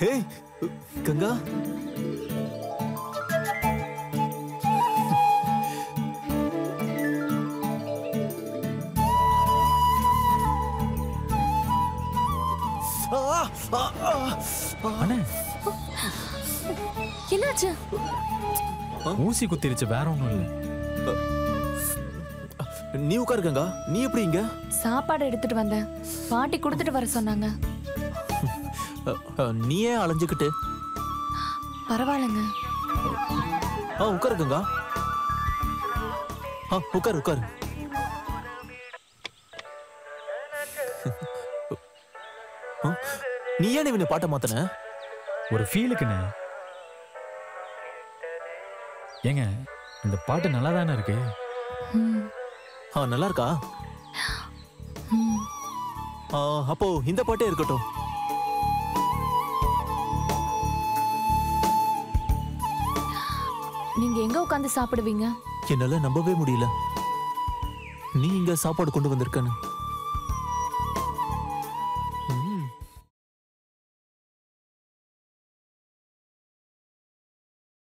ஹே கங்கா ஆ, ஆ, ஆ. அண்ணே என்னாச்சு ஊசி குத்திருச்சு வேற ஒண்ணும் இல்ல நீ உட்காரு கங்கா நீ எப்படி இங்க சாப்பாடு எடுத்துட்டு வந்தேன் பாட்டி கொடுத்துட்டு வர சொன்னாங்க அ, அ, நீ ஏன் அலைஞ்சுக்கிட்டு பரவாயில்லைங்க ஆ உட்காரு கங்கா ஆ உட்காரு உட்காரு ஆ, நீ ஏன் இவனை பாட்ட மாத்தன ஒரு ஃபீலுக்குண்ணே ஏங்க இந்த பாட்டு நல்லா தானே இருக்கு ம், ஆ நல்லா இருக்கா ம். ஆ, அப்போ இந்த பாட்டே இருக்கட்டும் நீங்க எங்க உட்காந்து சாப்பிடுவீங்க என்னால நம்பவே முடியல நீ இங்க சாப்பாடு கொண்டு வந்திருக்கன்னு